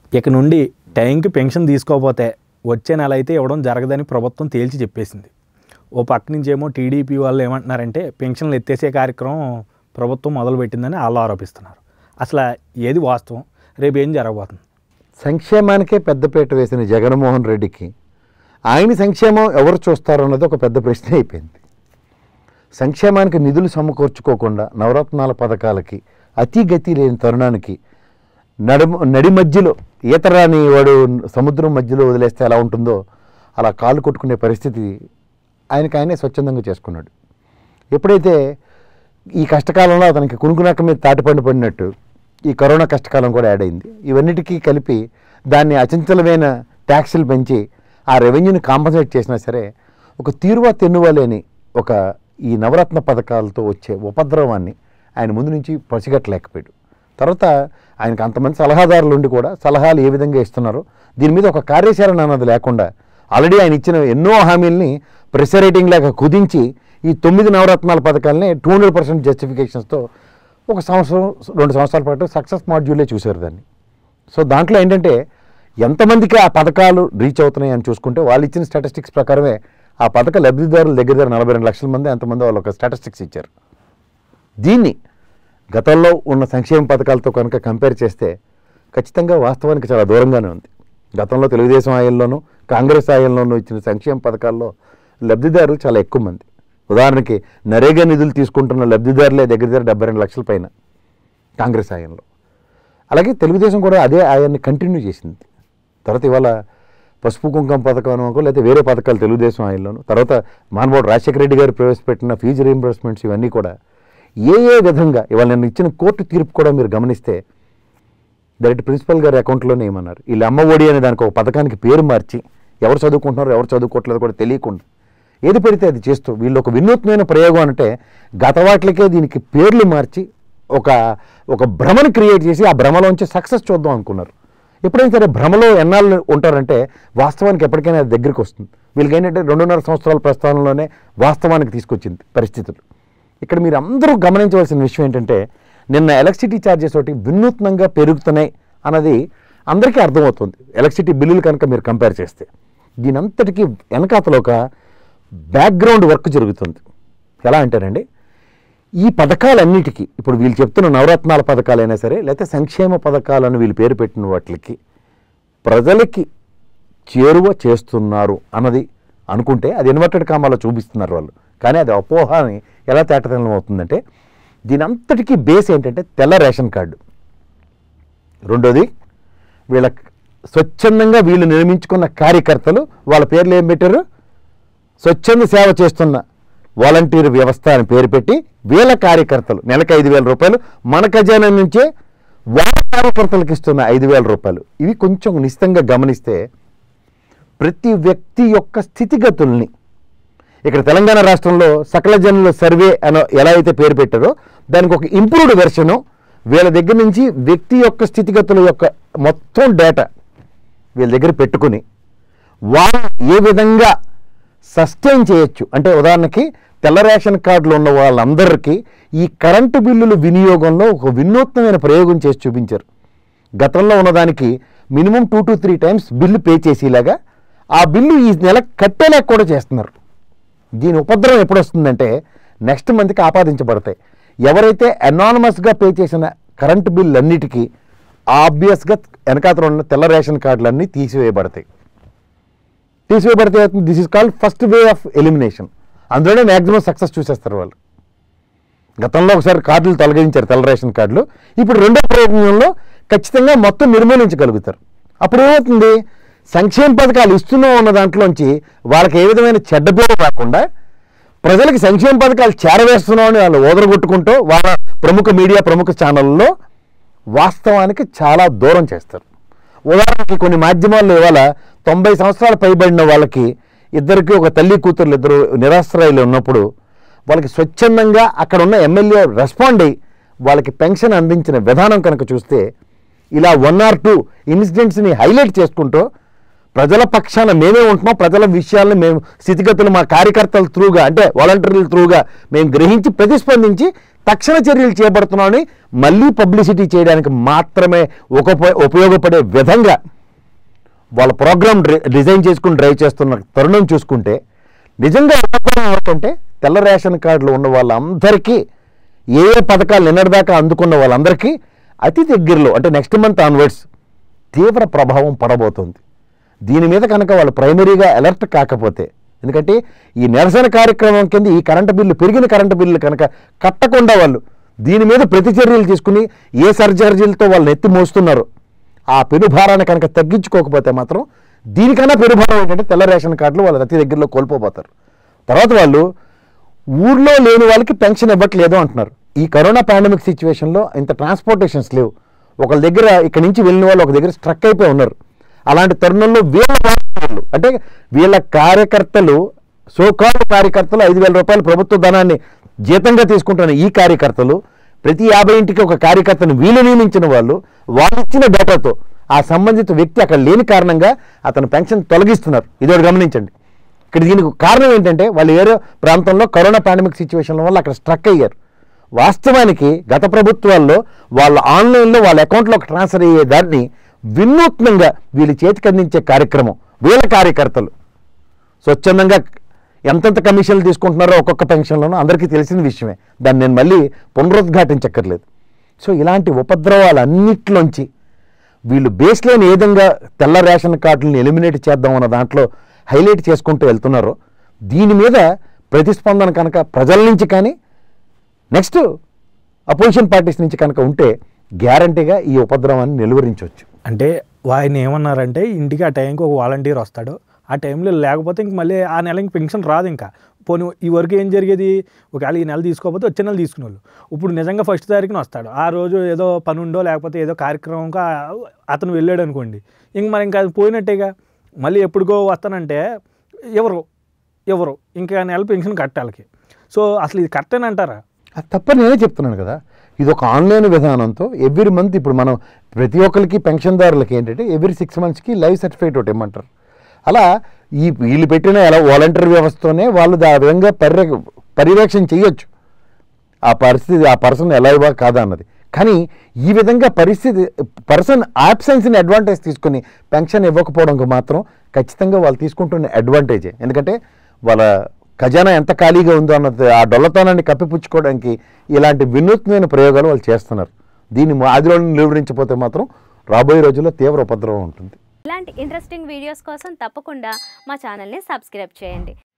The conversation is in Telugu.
ఇక నుండి టైంకి పెన్షన్ తీసుకోకపోతే వచ్చే నెల అయితే ఇవ్వడం జరగదని ప్రభుత్వం తేల్చి చెప్పేసింది ఓ పక్క నుంచి ఏమో టీడీపీ వాళ్ళు ఏమంటున్నారంటే పెన్షన్లు ఎత్తేసే కార్యక్రమం ప్రభుత్వం మొదలుపెట్టిందని వాళ్ళు ఆరోపిస్తున్నారు అసలు ఏది వాస్తవం రేపు ఏం జరగబోతుంది సంక్షేమానికే పెద్దపీట వేసిన జగన్మోహన్ రెడ్డికి ఆయన సంక్షేమం ఎవరు చూస్తారు అన్నది ఒక పెద్ద ప్రశ్న అయిపోయింది సంక్షేమానికి నిధులు సమకూర్చుకోకుండా నవరత్నాల పథకాలకి అతి గతి లేని తరుణానికి నడుమ నడి మధ్యలో ఈతరాని వాడు సముద్రం మధ్యలో వదిలేస్తే ఎలా ఉంటుందో అలా కాలు కొట్టుకునే పరిస్థితి ఆయనకి ఆయనే స్వచ్ఛందంగా చేసుకున్నాడు ఎప్పుడైతే ఈ కష్టకాలంలో అతనికి కునుకునక్క మీద తాటిపండు పడినట్టు ఈ కరోనా కష్టకాలం కూడా యాడ్ అయింది ఇవన్నిటికీ కలిపి దాన్ని అచంచలమైన ట్యాక్సులు పెంచి ఆ రెవెన్యూని కాంపన్సేట్ చేసినా సరే ఒక తీరువా తెన్నువా లేని ఒక ఈ నవరత్న పథకాలతో వచ్చే ఉపద్రవాన్ని ఆయన ముందు నుంచి పసిగట్టలేకపోయాడు తర్వాత ఆయనకు అంతమంది సలహాదారులు ఉండి కూడా సలహాలు ఏ విధంగా ఇస్తున్నారో దీని మీద ఒక కార్యాచరణ అన్నది లేకుండా ఆల్రెడీ ఆయన ఇచ్చిన ఎన్నో హామీల్ని ప్రెషర్ రేటింగ్ లాగా కుదించి ఈ తొమ్మిది నవరత్నాల పథకాలని టూ హండ్రెడ్ పర్సెంట్ జస్టిఫికేషన్స్తో ఒక సంవత్సరం రెండు సంవత్సరాల పాటు సక్సెస్ మాడ్యూలే చూశారు దాన్ని సో దాంట్లో ఏంటంటే ఎంతమందికి ఆ పథకాలు రీచ్ అవుతున్నాయి అని చూసుకుంటే వాళ్ళు ఇచ్చిన స్టాటిస్టిక్స్ ప్రకారమే ఆ పథక లబ్ధిదారుల దగ్గర దగ్గర నలభై రెండు లక్షల మంది ఎంతమంది వాళ్ళు ఒక స్టాటిస్టిక్స్ ఇచ్చారు దీన్ని గతంలో ఉన్న సంక్షేమ పథకాలతో కనుక కంపేర్ చేస్తే ఖచ్చితంగా వాస్తవానికి చాలా దూరంగానే ఉంది గతంలో తెలుగుదేశం ఆయంలోనూ కాంగ్రెస్ ఆయంలోనూ ఇచ్చిన సంక్షేమ పథకాల్లో లబ్ధిదారులు చాలా ఎక్కువ మంది ఉదాహరణకి నరేగా నిధులు తీసుకుంటున్న లబ్ధిదారులే దగ్గర దగ్గర డెబ్బై రెండు లక్షల పైన కాంగ్రెస్ ఆయంలో అలాగే తెలుగుదేశం కూడా అదే ఆయాన్ని కంటిన్యూ చేసింది తర్వాత ఇవాళ పసుపు కుంకం పథకం అనుకో లేకపోతే వేరే పథకాలు తెలుగుదేశం ఆయనలోను తర్వాత మానవుడు రాజశేఖర రెడ్డి గారు ప్రవేశపెట్టిన ఫీజు రీయింబర్స్మెంట్స్ ఇవన్నీ కూడా ఏ ఏ విధంగా ఇవాళ నేను ఇచ్చిన కోర్టు తీర్పు కూడా మీరు గమనిస్తే డైరెక్ట్ ప్రిన్సిపల్ గారి అకౌంట్లోనే ఏమన్నారు వీళ్ళు అమ్మ ఒడి అనే దానికి ఒక పథకానికి పేరు మార్చి ఎవరు చదువుకుంటున్నారో ఎవరు చదువుకోవట్లేదో కూడా తెలియకుండా ఏది పెడితే అది చేస్తూ వీళ్ళు ఒక వినూత్నమైన ప్రయోగం అంటే గత వాటికే దీనికి పేర్లు మార్చి ఒక ఒక భ్రమను క్రియేట్ చేసి ఆ భ్రమలోంచి సక్సెస్ చూద్దాం అనుకున్నారు ఎప్పుడైనా సరే భ్రమలో ఎన్నాళ్ళు ఉంటారంటే వాస్తవానికి ఎప్పటికైనా అది దగ్గరికి వస్తుంది వీళ్ళకి ఏంటంటే రెండున్నర సంవత్సరాల ప్రస్థానంలోనే వాస్తవానికి తీసుకొచ్చింది పరిస్థితులు ఇక్కడ మీరు అందరూ గమనించవలసిన విషయం ఏంటంటే నిన్న ఎలక్ట్రిసిటీ ఛార్జెస్ ఒకటి వినూత్నంగా పెరుగుతున్నాయి అన్నది అందరికీ అర్థమవుతుంది ఎలక్ట్రిసిటీ బిల్లులు కనుక మీరు కంపేర్ చేస్తే దీని అంతటికీ వెనకాతలో ఒక బ్యాక్గ్రౌండ్ వర్క్ జరుగుతుంది ఎలా అంటారండి ఈ పథకాలన్నిటికీ ఇప్పుడు వీళ్ళు చెప్తున్న నవరత్నాల పథకాలైనా సరే లేకపోతే సంక్షేమ పథకాలను వీళ్ళు పేరు పెట్టిన వాటికి ప్రజలకి చేరువ చేస్తున్నారు అన్నది అనుకుంటే అది ఇన్వర్టెడ్ కామాలో చూపిస్తున్నారు వాళ్ళు కానీ అది అపోహ అని ఎలా తేటతెల్లం అవుతుందంటే దీని అంతటికీ బేస్ ఏంటంటే తెల్ల రేషన్ కార్డు రెండోది వీళ్ళ స్వచ్ఛందంగా వీళ్ళు నిర్మించుకున్న కార్యకర్తలు వాళ్ళ పేర్లు ఏం పెట్టారు స్వచ్ఛంద సేవ చేస్తున్న వాలంటీర్ వ్యవస్థ అని పేరు పెట్టి వీళ్ళ కార్యకర్తలు నెలకు ఐదు వేల రూపాయలు మన ఖజానా నుంచే వాళ్ళ కార్యకర్తలకు ఇస్తున్న ఐదు వేల రూపాయలు ఇవి కొంచెం నిశ్చితంగా గమనిస్తే ప్రతి వ్యక్తి యొక్క స్థితిగతుల్ని ఇక్కడ తెలంగాణ రాష్ట్రంలో సకల జనుల సర్వే అని ఎలా అయితే పేరు పెట్టారో దానికి ఒక ఇంప్రూవ్డ్ వెర్షను వీళ్ళ దగ్గర నుంచి వ్యక్తి యొక్క స్థితిగతుల యొక్క మొత్తం డేటా వీళ్ళ దగ్గర పెట్టుకుని వాళ్ళు ఏ విధంగా సస్టైన్ చేయొచ్చు అంటే ఉదాహరణకి తెల్ల రేషన్ కార్డులు ఉన్న వాళ్ళందరికీ ఈ కరెంటు బిల్లుల వినియోగంలో ఒక వినూత్నమైన ప్రయోగం చేసి చూపించారు గతంలో ఉన్నదానికి minimum two to three times bill pay చేసేలాగా ఆ బిల్లు ఈ నెల కట్టేలాగా కూడా చేస్తున్నారు దీని ఉపద్రవం ఎప్పుడు వస్తుందంటే నెక్స్ట్ మంత్కి ఆపాదించబడతాయి ఎవరైతే అనానమస్గా పే చేసిన కరెంటు బిల్లు అన్నిటికీ ఆబ్వియస్గా వెనకాతలో ఉన్న తెల్ల రేషన్ కార్డులన్నీ తీసివేయబడతాయి తీసివేయబడితే this is called first way of elimination అందులోనే మ్యాక్సిమం సక్సెస్ చూసేస్తారు వాళ్ళు గతంలో ఒకసారి కార్డులు తొలగించారు తెల్ల రేషన్ కార్డులు ఇప్పుడు రెండో ప్రయత్నంలో ఖచ్చితంగా మొత్తం నిర్మూలించగలుగుతారు అప్పుడు ఏమవుతుంది సంక్షేమ పథకాలు ఇస్తున్నాం ఉన్న దాంట్లోంచి వాళ్ళకి ఏ విధమైన చెడ్డ పేరు రాకుండా ప్రజలకు సంక్షేమ పథకాలు చేరవేస్తున్నామని వాళ్ళు ఓదరగొట్టుకుంటూ వాళ్ళ ప్రముఖ మీడియా ప్రముఖ ఛానళ్ళలో వాస్తవానికి చాలా దూరం చేస్తారు ఉదాహరణకి కొన్ని మాధ్యమాల్లో ఇవాళ తొంభై సంవత్సరాలు పైబడిన వాళ్ళకి ఇద్దరికి ఒక తల్లి కూతుర్లు ఇద్దరు నిరాశ్రయాలు ఉన్నప్పుడు వాళ్ళకి స్వచ్ఛందంగా అక్కడ ఉన్న ఎమ్మెల్యే రెస్పాండ్ అయ్యి వాళ్ళకి పెన్షన్ అందించిన విధానం కనుక చూస్తే ఇలా వన్ ఆర్ టూ ఇన్సిడెంట్స్ని హైలైట్ చేసుకుంటూ ప్రజల పక్షాన మేమే ఉంటున్నాం ప్రజల విషయాలను మేము స్థితిగతులు మా కార్యకర్తల త్రూగా అంటే వాలంటీర్ల త్రూగా మేము గ్రహించి ప్రతిస్పందించి తక్షణ చర్యలు చేపడుతున్నామని మళ్ళీ పబ్లిసిటీ చేయడానికి మాత్రమే ఒక ఉపయోగపడే విధంగా వాళ్ళ ప్రోగ్రామ్ డిజైన్ చేసుకుని డ్రైవ్ చేస్తున్న తరుణం చూసుకుంటే నిజంగా ఉపయోగం ఏమిటంటే తెల్ల రేషన్ కార్డులు ఉన్న వాళ్ళందరికీ ఏ ఏ పథకాలు నిన్నటిదాకా అందుకున్న వాళ్ళందరికీ అతి దగ్గరలో అంటే నెక్స్ట్ మంత్ ఆన్వర్డ్స్ తీవ్ర ప్రభావం పడబోతుంది దీని మీద కనుక వాళ్ళు ప్రైమరీగా అలర్ట్ కాకపోతే ఎందుకంటే ఈ నిరసన కార్యక్రమం కింద ఈ కరెంటు బిల్లు పెరిగిన కరెంటు బిల్లు కనుక కట్టకుండా వాళ్ళు దీని మీద ప్రతిచర్యలు తీసుకుని ఏ సర్జర్జీలతో వాళ్ళు ఎత్తి మోస్తున్నారో ఆ పెనుభారాన్ని కనుక తగ్గించుకోకపోతే మాత్రం దీనికన్నా పెనుభారం ఏంటంటే తెల్ల రేషన్ కార్డులు వాళ్ళ అతి దగ్గరలో కోల్పోబోతారు తర్వాత వాళ్ళు ఊర్లో లేని వాళ్ళకి పెన్షన్ ఇవ్వట్లేదు అంటున్నారు ఈ కరోనా పాండమిక్ సిచ్యువేషన్లో ఇంత ట్రాన్స్పోర్టేషన్స్ లేవు ఒకళ్ళ దగ్గర ఇక్కడ నుంచి వెళ్ళిన వాళ్ళు ఒక దగ్గర స్ట్రక్ అయిపోయి ఉన్నారు అలాంటి తరుణంలో వీళ్ళ వాళ్ళు అంటే వీళ్ళ కార్యకర్తలు సోకాలు కార్యకర్తలు ఐదు వేల రూపాయల ప్రభుత్వ ధనాన్ని జీతంగా తీసుకుంటున్న ఈ కార్యకర్తలు ప్రతి యాభై ఇంటికి ఒక కార్యకర్తను వీళ్ళు నియమించిన వాళ్ళు వాళ్ళు ఇచ్చిన డేటాతో ఆ సంబంధిత వ్యక్తి అక్కడ లేని కారణంగా అతను పెన్షన్ తొలగిస్తున్నారు ఇది ఒకటి గమనించండి ఇక్కడ దీనికి కారణం ఏంటంటే వాళ్ళు ఏదో ప్రాంతంలో కరోనా పాండమిక్ సిచ్యువేషన్ వల్ల అక్కడ స్ట్రక్ అయ్యారు వాస్తవానికి గత ప్రభుత్వాల్లో వాళ్ళ ఆన్లైన్లో వాళ్ళ అకౌంట్లోకి ట్రాన్స్ఫర్ అయ్యే దాన్ని వినూత్నంగా వీళ్ళు చేతికి అందించే కార్యక్రమం వీళ్ళ కార్యకర్తలు స్వచ్ఛందంగా ఎంతెంత కమిషన్లు తీసుకుంటున్నారో ఒక్కొక్క పెన్షన్లోనూ అందరికీ తెలిసిన విషయమే దాన్ని నేను మళ్ళీ పునరుద్ఘాటించక్కర్లేదు సో ఇలాంటి ఉపద్రవాలన్నిట్లోంచి వీళ్ళు బేస్ లేని ఏ విధంగా తెల్ల రేషన్ కార్డులను ఎలిమినేట్ చేద్దాం అన్న దాంట్లో హైలైట్ చేసుకుంటూ వెళ్తున్నారో దీని మీద ప్రతిస్పందన కనుక ప్రజల నుంచి కానీ నెక్స్ట్ అపోజిషన్ పార్టీస్ నుంచి కనుక ఉంటే గ్యారంటీగా ఈ ఉపద్రవాన్ని నిలువరించవచ్చు అంటే ఆయన ఏమన్నారంటే ఇంటికి ఆ టైంకి ఒక వాలంటీర్ వస్తాడు ఆ టైంలో లేకపోతే ఇంక మళ్ళీ ఆ నెల ఇంక పెన్షన్ రాదు ఇంకా పోనీ ఈ వరకు ఏం జరిగేది ఒకవేళ ఈ నెల తీసుకోకపోతే వచ్చే నెల తీసుకునేవాళ్ళు ఇప్పుడు నిజంగా ఫస్ట్ తారీఖున వస్తాడు ఆ రోజు ఏదో పని ఉండో లేకపోతే ఏదో కార్యక్రమంగా అతను వెళ్ళాడు అనుకోండి ఇంక మరి ఇంకా అది పోయినట్టేగా మళ్ళీ ఎప్పుడుగో వస్తానంటే ఎవరు ఎవరు ఇంకా నెల పెన్షన్ కట్టాలకి సో అసలు ఇది కరెక్టేనా అంటారా అది తప్పని నేనే చెప్తున్నాను కదా ఇది ఒక ఆన్లైన్ విధానంతో ఎవ్రీ మంత్ ఇప్పుడు మనం ప్రతి ఒక్కరికి పెన్షన్దారులకి ఏంటంటే ఎవ్రీ సిక్స్ మంత్స్కి లైవ్ సర్టిఫికేట్ ఒకటి ఇమ్మంటారు అలా ఈ వీళ్ళు పెట్టిన ఎలా వాలంటీర్ వ్యవస్థతోనే వాళ్ళు దా విధంగా పర్య పర్యవేక్షణ చేయొచ్చు ఆ పరిస్థితి ఆ పర్సన్ ఎలా ఇవ్వ కాదా అన్నది కానీ ఈ విధంగా పరిస్థితి పర్సన్ యాబ్సెన్స్ని అడ్వాంటేజ్ తీసుకుని పెన్షన్ ఇవ్వకపోవడంకి మాత్రం ఖచ్చితంగా వాళ్ళు తీసుకుంటున్న అడ్వాంటేజే ఎందుకంటే వాళ్ళ ఖజానా ఎంత ఖాళీగా ఉందో అన్నది ఆ డొల్లతనాన్ని కప్పిపుచ్చుకోవడానికి ఇలాంటి వినూత్నమైన ప్రయోగాలు వాళ్ళు చేస్తున్నారు దీన్ని ఆదిలో నిలువరించకపోతే మాత్రం రాబోయే రోజుల్లో తీవ్ర ఉపద్రవం ఉంటుంది ఇలాంటి ఇంట్రెస్టింగ్ వీడియోస్ కోసం తప్పకుండా మా ఛానల్ని సబ్స్క్రైబ్ చేయండి